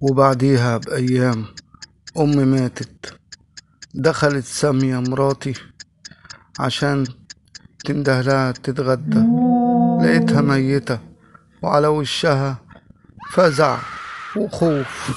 وبعديها بأيام أمي ماتت دخلت سامية مراتي عشان تنده لها تتغدى لقيتها ميتة وعلى وشها فزع وخوف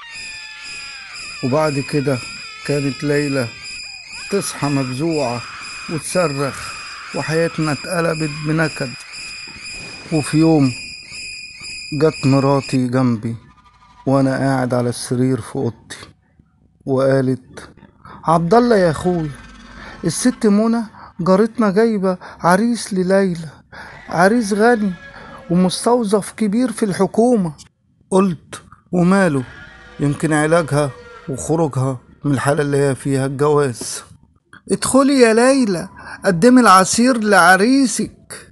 وبعد كده كانت ليلى تصحى مفزوعة وتصرخ وحياتنا اتقلبت بنكد وفي يوم جت مراتي جنبي وانا قاعد على السرير في اوضتي وقالت عبد الله يا اخوي الست منى جارتنا جايبه عريس لليلى عريس غني ومستوظف كبير في الحكومه قلت وماله يمكن علاجها وخروجها من الحاله اللي هي فيها الجواز ادخلي يا ليلى قدمي العصير لعريسك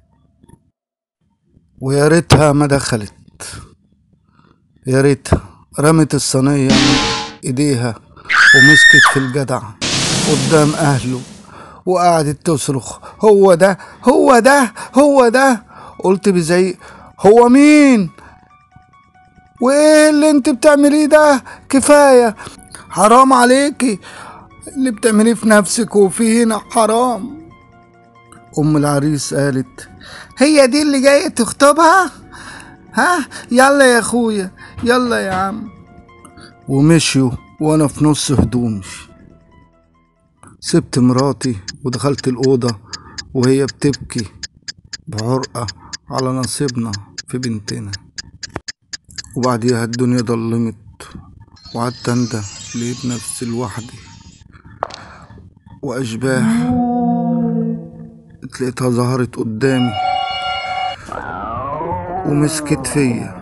ويا ريتها ما دخلت يا ريتها رمت الصينية من ايديها ومسكت في الجدع قدام اهله وقعدت تصرخ هو ده هو ده هو ده قلت بزعيق هو مين وايه اللي انت بتعمليه ده كفاية حرام عليكي اللي بتعمليه في نفسك وفينا حرام ام العريس قالت هي دي اللي جاية تخطبها ها يلا يا اخويا يلا يا عم ومشيوا وانا في نص هدومي سبت مراتي ودخلت الأوضة وهي بتبكي بعرقة على نصيبنا في بنتنا وبعديها الدنيا ضلمت وقعدت أندى لقيت نفسي لوحدي وأشباح لقيتها ظهرت قدامي ومسكت فيا